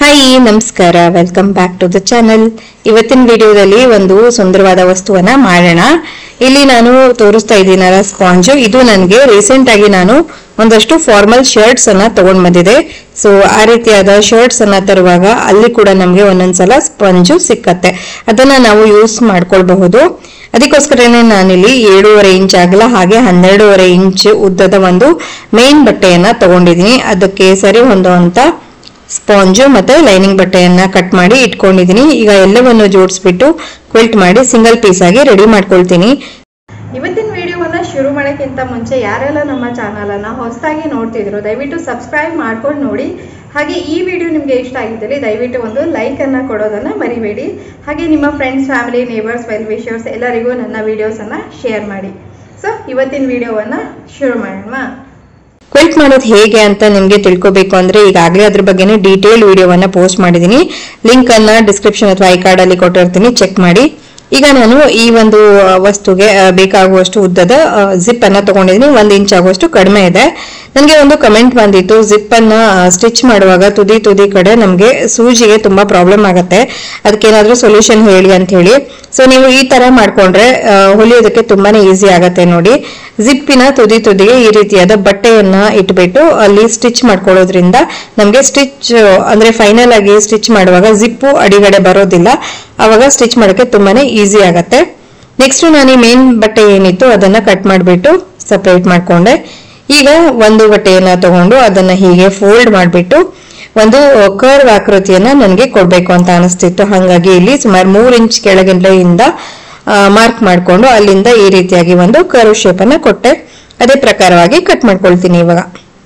hi ನಮಸ್ಕಾರ welcome back to the channel ಇವತ್ತಿನ ವಿಡಿಯೋದಲ್ಲಿ ಒಂದು ಸುಂದರವಾದ ವಸ್ತುವನ್ನ ಮಾಡೋಣ ಇಲ್ಲಿ ನಾನು ತೋರಿಸ್ತಾ ಇದ್ದೀನಲ್ಲ ಸ್ಪಾಂಜ್ ಇದು ನನಗೆ ರೀಸೆಂಟ್ ಆಗಿ ನಾನು ಒಂದಷ್ಟು ಫಾರ್ಮಲ್ ಶರ್ಟ್ಸ್ ಅನ್ನ ತಗೊಂಡ್ ಬಂದಿದೆ ಸೊ ಆ ರೀತಿಯಾದ ಶರ್ಟ್ಸ್ ಅನ್ನ ತರುವಾಗ ಅಲ್ಲಿ ಕೂಡ ನಮಗೆ ಒಂದೊಂದ್ಸಲ ಸ್ಪಂಜು ಸಿಕ್ಕತ್ತೆ ಅದನ್ನ ನಾವು ಯೂಸ್ ಮಾಡ್ಕೊಳ್ಬಹುದು ಅದಕ್ಕೋಸ್ಕರನೇ ನಾನಿಲ್ಲಿ ಏಳೂವರೆ ಇಂಚ್ ಅಗಲ ಹಾಗೆ ಹನ್ನೆರಡೂವರೆ ಇಂಚ್ ಉದ್ದದ ಒಂದು ಮೇನ್ ಬಟ್ಟೆಯನ್ನ ತಗೊಂಡಿದ್ದೀನಿ ಅದಕ್ಕೆ ಸರಿ ಹೊಂದುವಂತ ಸ್ಪಾಂಜು ಮತ್ತೆ ಲೈನಿಂಗ್ ಬಟ್ಟೆಯನ್ನ ಕಟ್ ಮಾಡಿ ಇಟ್ಕೊಂಡಿದ್ದೀನಿ ಈಗ ಎಲ್ಲವನ್ನು ಜೋಡಿಸ್ಬಿಟ್ಟು ಕ್ವಿಲ್ಟ್ ಮಾಡಿ ಸಿಂಗಲ್ ಪೀಸ್ ಆಗಿ ರೆಡಿ ಮಾಡ್ಕೊಳ್ತೀನಿ ಇವತ್ತಿನ ವಿಡಿಯೋವನ್ನ ಶುರು ಮಾಡೋಕ್ಕಿಂತ ಮುಂಚೆ ಯಾರೆಲ್ಲ ನಮ್ಮ ಚಾನಲ್ ಅನ್ನ ಹೊಸದಾಗಿ ನೋಡ್ತಿದ್ರು ದಯವಿಟ್ಟು ಸಬ್ಸ್ಕ್ರೈಬ್ ಮಾಡ್ಕೊಂಡು ನೋಡಿ ಹಾಗೆ ಈ ವಿಡಿಯೋ ನಿಮಗೆ ಇಷ್ಟ ಆಗಿದ್ದಲ್ಲಿ ದಯವಿಟ್ಟು ಒಂದು ಲೈಕ್ ಅನ್ನ ಕೊಡೋದನ್ನ ಮರಿಬೇಡಿ ಹಾಗೆ ನಿಮ್ಮ friends family neighbours well wishers ಎಲ್ಲರಿಗೂ ನನ್ನ ವಿಡಿಯೋಸ್ ಅನ್ನ ಶೇರ್ ಮಾಡಿ ಸೊ ಇವತ್ತಿನ ವಿಡಿಯೋವನ್ನ ಶುರು ಮಾಡೋಣ ಕ್ವಿಲ್ಟ್ ಮಾಡೋದು ಹೇಗೆ ಅಂತ ನಿಮ್ಗೆ ತಿಳ್ಕೊಬೇಕು ಅಂದ್ರೆ ಈಗಾಗಲೇ ಅದ್ರ ಬಗ್ಗೆನೇ ಡೀಟೇಲ್ ವಿಡಿಯೋವನ್ನ ಪೋಸ್ಟ್ ಮಾಡಿದೀನಿ ಲಿಂಕ್ ಅನ್ನ ಡಿಸ್ಕ್ರಿಪ್ಷನ್ ಅಥವಾ ಐ ಕಾರ್ಡ್ ಅಲ್ಲಿ ಕೊಟ್ಟಿರ್ತೀನಿ ಚೆಕ್ ಮಾಡಿ ಈಗ ನಾನು ಈ ಒಂದು ಆ, ವಸ್ತುಗೆ ಆ, ಬೇಕಾಗುವಷ್ಟು ಉದ್ದದ ಜಿಪ್ ಅನ್ನ ತಗೊಂಡಿದ್ದೀನಿ ಒಂದ್ ಇಂಚ್ ಆಗುವಷ್ಟು ಕಡಿಮೆ ಇದೆ ನನಗೆ ಒಂದು ಕಮೆಂಟ್ ಬಂದಿತ್ತು ಜಿಪ್ ಅನ್ನ ಸ್ಟಿಚ್ ಮಾಡುವಾಗ ತುದಿ ತುದಿ ಕಡೆ ನಮಗೆ ಸೂಜಿಗೆ ತುಂಬಾ ಪ್ರಾಬ್ಲಮ್ ಆಗುತ್ತೆ ಅದಕ್ಕೇನಾದ್ರೂ ಸೊಲ್ಯೂಷನ್ ಹೇಳಿ ಅಂತ ಹೇಳಿ ಸೊ ನೀವು ಈ ತರ ಮಾಡ್ಕೊಂಡ್ರೆ ಆ, ಹೊಲಿಯೋದಕ್ಕೆ ತುಂಬಾನೇ ಈಸಿ ಆಗತ್ತೆ ನೋಡಿ ಜಿಪ್ಪಿನ ತುದಿ ತುದಿಗೆ ಈ ರೀತಿಯಾದ ಬಟ್ಟೆಯನ್ನ ಇಟ್ಬಿಟ್ಟು ಅಲ್ಲಿ ಸ್ಟಿಚ್ ಮಾಡ್ಕೊಳ್ಳೋದ್ರಿಂದ ನಮಗೆ ಸ್ಟಿಚ್ ಅಂದ್ರೆ ಫೈನಲ್ ಆಗಿ ಸ್ಟಿಚ್ ಮಾಡುವಾಗ ಜಿಪ್ಪು ಅಡಿಗಡೆ ಬರೋದಿಲ್ಲ ಅವಾಗ ಸ್ಟಿಚ್ ಮಾಡೋಕೆ ತುಂಬಾನೇ ಈಸಿ ಆಗತ್ತೆ ನೆಕ್ಸ್ಟ್ ನಾನು ಈ ಮೇನ್ ಬಟ್ಟೆ ಏನಿತ್ತು ಅದನ್ನ ಕಟ್ ಮಾಡಿಬಿಟ್ಟು ಸಪರೇಟ್ ಮಾಡ್ಕೊಂಡೆ ಈಗ ಒಂದು ಬಟ್ಟೆಯನ್ನ ತಗೊಂಡು ಅದನ್ನ ಹೀಗೆ ಫೋಲ್ಡ್ ಮಾಡಿಬಿಟ್ಟು ಒಂದು ಕರ್ವ್ ಆಕೃತಿಯನ್ನ ನನಗೆ ಕೊಡ್ಬೇಕು ಅಂತ ಅನಿಸ್ತಿತ್ತು ಹಾಗಾಗಿ ಇಲ್ಲಿ ಸುಮಾರು ಮೂರ್ ಇಂಚ್ ಕೆಳಗಿಂದ ಮಾರ್ಕ್ ಮಾಡಿಕೊಂಡು ಅಲ್ಲಿಂದ ಈ ರೀತಿಯಾಗಿ ಒಂದು ಕರ್ವ್ ಶೇಪ್ ಅನ್ನ ಕೊಟ್ಟೆ ಅದೇ ಪ್ರಕಾರವಾಗಿ ಕಟ್ ಮಾಡ್ಕೊಳ್ತೀನಿ ಇವಾಗ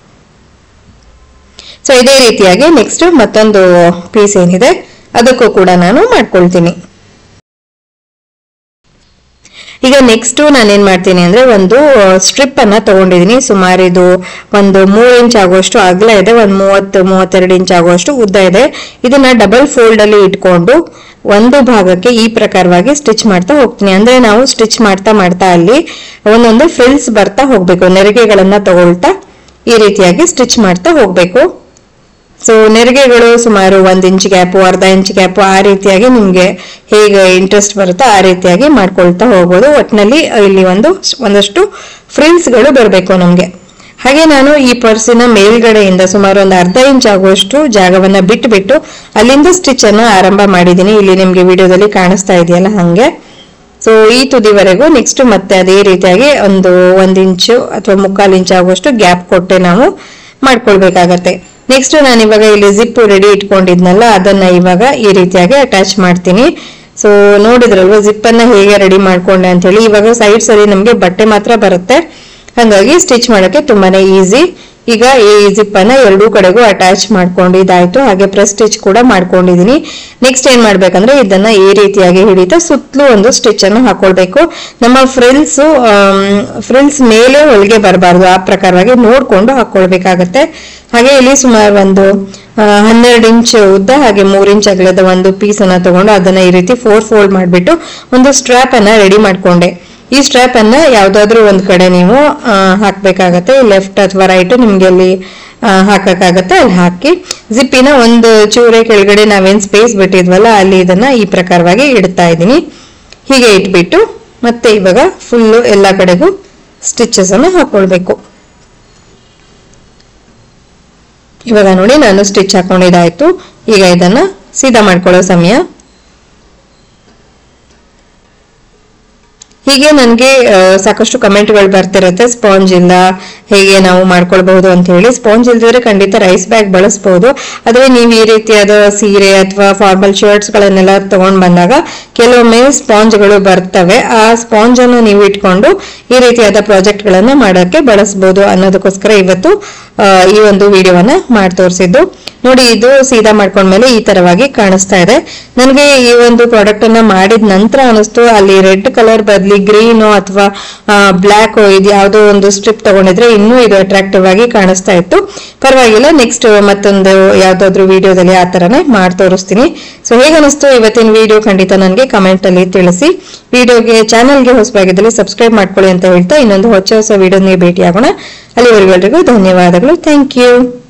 ಸೊ ಇದೇ ರೀತಿಯಾಗಿ ನೆಕ್ಸ್ಟ್ ಮತ್ತೊಂದು ಪೀಸ್ ಏನಿದೆ ಅದಕ್ಕೂ ಕೂಡ ನಾನು ಮಾಡ್ಕೊಳ್ತೀನಿ ಈಗ ನೆಕ್ಸ್ಟ್ ನಾನೇನ್ ಮಾಡ್ತೀನಿ ಅಂದ್ರೆ ಒಂದು ಸ್ಟ್ರಿಪ್ ಅನ್ನ ತಗೊಂಡಿದ್ದೀನಿ ಸುಮಾರು ಇದು ಒಂದು ಮೂರ್ ಇಂಚ್ ಆಗುವಷ್ಟು ಅಗಲ ಇದೆ ಒಂದು ಮೂವತ್ತು ಮೂವತ್ತೆರಡು ಇಂಚ್ ಆಗುವಷ್ಟು ಉದ್ದ ಇದೆ ಇದನ್ನ ಡಬಲ್ ಫೋಲ್ಡ್ ಅಲ್ಲಿ ಇಟ್ಕೊಂಡು ಒಂದು ಭಾಗಕ್ಕೆ ಈ ಪ್ರಕಾರವಾಗಿ ಸ್ಟಿಚ್ ಮಾಡ್ತಾ ಹೋಗ್ತೀನಿ ಅಂದ್ರೆ ನಾವು ಸ್ಟಿಚ್ ಮಾಡ್ತಾ ಮಾಡ್ತಾ ಅಲ್ಲಿ ಒಂದೊಂದು ಫ್ರಿಲ್ಸ್ ಬರ್ತಾ ಹೋಗ್ಬೇಕು ನೆರಿಗೆಗಳನ್ನ ತಗೊಳ್ತಾ ಈ ರೀತಿಯಾಗಿ ಸ್ಟಿಚ್ ಮಾಡ್ತಾ ಹೋಗ್ಬೇಕು ಸೊ ನೆರಿಗೆಗಳು ಸುಮಾರು ಒಂದ್ ಇಂಚ್ ಗ್ಯಾಪು ಅರ್ಧ ಇಂಚ್ ಗ್ಯಾಪು ಆ ರೀತಿಯಾಗಿ ನಿಮ್ಗೆ ಹೇಗೆ ಇಂಟ್ರೆಸ್ಟ್ ಬರುತ್ತೋ ಆ ರೀತಿಯಾಗಿ ಮಾಡ್ಕೊಳ್ತಾ ಹೋಗ್ಬೋದು ಒಟ್ಟಿನಲ್ಲಿ ಇಲ್ಲಿ ಒಂದು ಒಂದಷ್ಟು ಫ್ರಿಲ್ಸ್ ಗಳು ಬರಬೇಕು ನಮ್ಗೆ ಹಾಗೆ ನಾನು ಈ ಪರ್ಸಿನ ಮೇಲ್ಗಡೆಯಿಂದ ಸುಮಾರು ಒಂದು ಅರ್ಧ ಇಂಚ್ ಆಗುವಷ್ಟು ಜಾಗವನ್ನ ಬಿಟ್ಟು ಬಿಟ್ಟು ಅಲ್ಲಿಂದ ಸ್ಟಿಚ್ ಅನ್ನ ಆರಂಭ ಮಾಡಿದ್ದೀನಿ ಇಲ್ಲಿ ನಿಮ್ಗೆ ವಿಡಿಯೋದಲ್ಲಿ ಕಾಣಿಸ್ತಾ ಇದೆಯಲ್ಲ ಹಂಗೆ ಸೊ ಈ ತುದಿವರೆಗೂ ನೆಕ್ಸ್ಟ್ ಮತ್ತೆ ಅದೇ ರೀತಿಯಾಗಿ ಒಂದು ಒಂದ್ ಇಂಚು ಅಥವಾ ಮುಕ್ಕಾಲು ಇಂಚ್ ಆಗುವಷ್ಟು ಗ್ಯಾಪ್ ಕೊಟ್ಟೆ ನಾವು ಮಾಡ್ಕೊಳ್ಬೇಕಾಗತ್ತೆ ನೆಕ್ಸ್ಟ್ ನಾನು ಇವಾಗ ಇಲ್ಲಿ ಜಿಪ್ ರೆಡಿ ಇಟ್ಕೊಂಡಿದ್ನಲ್ಲ ಅದನ್ನ ಇವಾಗ ಈ ರೀತಿಯಾಗಿ ಅಟ್ಯಾಚ್ ಮಾಡ್ತೀನಿ ಸೊ ನೋಡಿದ್ರಲ್ವಾ ಜಿಪ್ ಅನ್ನ ಹೇಗೆ ರೆಡಿ ಮಾಡ್ಕೊಂಡೆ ಅಂತ ಹೇಳಿ ಇವಾಗ ಸೈಡ್ಸ್ ಅಲ್ಲಿ ನಮ್ಗೆ ಬಟ್ಟೆ ಮಾತ್ರ ಬರುತ್ತೆ ಹಾಗಾಗಿ ಸ್ಟಿಚ್ ಮಾಡೋಕೆ ತುಂಬಾನೇ ಈಸಿ ಈಗ ಈ ಜಿಪ್ ಅನ್ನ ಎರಡೂ ಕಡೆಗೂ ಅಟ್ಯಾಚ್ ಮಾಡ್ಕೊಂಡಿದ್ದಾಯ್ತು ಹಾಗೆ ಪ್ರೆಸ್ ಸ್ಟಿಚ್ ಕೂಡ ಮಾಡ್ಕೊಂಡಿದೀನಿ ನೆಕ್ಸ್ಟ್ ಏನ್ ಮಾಡ್ಬೇಕಂದ್ರೆ ಇದನ್ನ ಈ ರೀತಿಯಾಗಿ ಹಿಡಿತಾ ಸುತ್ತಲೂ ಒಂದು ಸ್ಟಿಚ್ ಅನ್ನು ಹಾಕೊಳ್ಬೇಕು ನಮ್ಮ ಫ್ರಿಲ್ಸ್ ಫ್ರಿಲ್ಸ್ ಮೇಲೆ ಹೊಲಿಗೆ ಬರಬಾರ್ದು ಆ ಪ್ರಕಾರವಾಗಿ ನೋಡ್ಕೊಂಡು ಹಾಕೊಳ್ಬೇಕಾಗತ್ತೆ ಹಾಗೆ ಇಲ್ಲಿ ಸುಮಾರು ಒಂದು ಹನ್ನೆರಡು ಇಂಚ್ ಉದ್ದ ಹಾಗೆ ಮೂರ್ ಇಂಚ್ ಅಗಲದ ಒಂದು ಪೀಸ್ ಅನ್ನ ತಗೊಂಡು ಅದನ್ನ ಈ ರೀತಿ ಫೋರ್ ಫೋಲ್ಡ್ ಮಾಡ್ಬಿಟ್ಟು ಒಂದು ಸ್ಟ್ರಾಪ್ ಅನ್ನ ರೆಡಿ ಮಾಡ್ಕೊಂಡೆ ಈ ಸ್ಟ್ರಾಪ್ ಅನ್ನ ಯಾವ್ದಾದ್ರು ಒಂದ್ ಕಡೆ ನೀವು ಆ, ಹಾಕ್ಬೇಕಾಗತ್ತೆ ಲೆಫ್ಟ್ ಅಥವಾ ರೈಟ್ ನಿಮ್ಗೆ ಅಲ್ಲಿ ಆ, ಹಾಕಕ್ಕಾಗತ್ತೆ ಅಲ್ಲಿ ಹಾಕಿ ಜಿಪ್ಪಿನ ಒಂದು ಚೂರೆ ಕೆಳಗಡೆ ನಾವೇನ್ ಸ್ಪೇಸ್ ಬಿಟ್ಟಿದ್ವಲ್ಲ ಅಲ್ಲಿ ಇದನ್ನ ಈ ಪ್ರಕಾರವಾಗಿ ಇಡ್ತಾ ಇದ್ದೀನಿ ಹೀಗೆ ಇಟ್ಬಿಟ್ಟು ಮತ್ತೆ ಇವಾಗ ಫುಲ್ಲು ಎಲ್ಲಾ ಕಡೆಗೂ ಸ್ಟಿಚಸ್ ಅನ್ನ ಹಾಕೊಳ್ಬೇಕು ಇವಾಗ ನೋಡಿ ನಾನು ಸ್ಟಿಚ್ ಹಾಕೊಂಡಿದ್ದಾಯ್ತು ಈಗ ಇದನ್ನ ಸೀದಾ ಮಾಡ್ಕೊಳ್ಳೋ ಸಮಯ ಹೀಗೆ ನನಗೆ ಸಾಕಷ್ಟು ಕಮೆಂಟ್ಗಳು ಬರ್ತಿರತ್ತೆ ಸ್ಪಾಂಜ್ ಇಲ್ಲ ಹೇಗೆ ನಾವು ಮಾಡ್ಕೊಳ್ಬಹುದು ಅಂತ ಹೇಳಿ ಸ್ಪಾಂಜ್ ಇಲ್ದಿದ್ರೆ ಖಂಡಿತ ರೈಸ್ ಬ್ಯಾಗ್ ಬಳಸಬಹುದು ಆದ್ರೆ ನೀವು ಈ ರೀತಿಯಾದ ಸೀರೆ ಅಥವಾ ಫಾರ್ಮಲ್ ಶರ್ಟ್ಸ್ ಗಳನ್ನೆಲ್ಲ ತಗೊಂಡ್ ಬಂದಾಗ ಕೆಲವೊಮ್ಮೆ ಸ್ಪಾಂಜ್ಗಳು ಬರ್ತವೆ ಆ ಸ್ಪಾಂಜ್ ಅನ್ನು ನೀವು ಇಟ್ಕೊಂಡು ಈ ರೀತಿಯಾದ ಪ್ರಾಜೆಕ್ಟ್ ಗಳನ್ನ ಮಾಡಕ್ಕೆ ಬಳಸಬಹುದು ಅನ್ನೋದಕ್ಕೋಸ್ಕರ ಇವತ್ತು ಆ, ಈ ಒಂದು ವಿಡಿಯೋವನ್ನ ಮಾಡಿ ತೋರಿಸಿದ್ದು ನೋಡಿ ಇದು ಸೀದಾ ಮಾಡ್ಕೊಂಡ್ಮೇಲೆ ಈ ತರವಾಗಿ ಕಾಣಿಸ್ತಾ ಇದೆ ನನಗೆ ಈ ಒಂದು ಪ್ರಾಡಕ್ಟ್ ಅನ್ನ ಮಾಡಿದ ನಂತರ ಅನಿಸ್ತು ಅಲ್ಲಿ ರೆಡ್ ಕಲರ್ ಬದ್ಲಿ ಗ್ರೀನ್ ಅಥವಾ ಬ್ಲ್ಯಾಕ್ ಇದು ಯಾವುದೋ ಒಂದು ಸ್ಟ್ರಿಪ್ ತಗೊಂಡಿದ್ರೆ ಇನ್ನೂ ಇದು ಅಟ್ರಾಕ್ಟಿವ್ ಆಗಿ ಕಾಣಿಸ್ತಾ ಇತ್ತು ಪರವಾಗಿಲ್ಲ ನೆಕ್ಸ್ಟ್ ಮತ್ತೊಂದು ಯಾವ್ದಾದ್ರು ವಿಡಿಯೋದಲ್ಲಿ ಆ ತರನೇ ಮಾಡಿ ತೋರಿಸ್ತೀನಿ ಸೊ ಹೇಗೆ ಅನಿಸ್ತು ಇವತ್ತಿನ ವಿಡಿಯೋ ಖಂಡಿತ ನನಗೆ ಕಮೆಂಟ್ ಅಲ್ಲಿ ತಿಳಿಸಿ ವಿಡಿಯೋಗೆ ಚಾನಲ್ಗೆ ಹೊಸಬಾಗಿದ್ದಲ್ಲಿ ಸಬ್ಸ್ಕ್ರೈಬ್ ಮಾಡ್ಕೊಳ್ಳಿ ಅಂತ ಹೇಳ್ತಾ ಇನ್ನೊಂದು ಹೊಸ ಹೊಸ ವಿಡಿಯೋ ನೀವು ಭೇಟಿ ಆಗೋಣ ಅಲ್ಲಿವರೆಗೂ ಎಲ್ರಿಗೂ ಧನ್ಯವಾದಗಳು ಥ್ಯಾಂಕ್ ಯು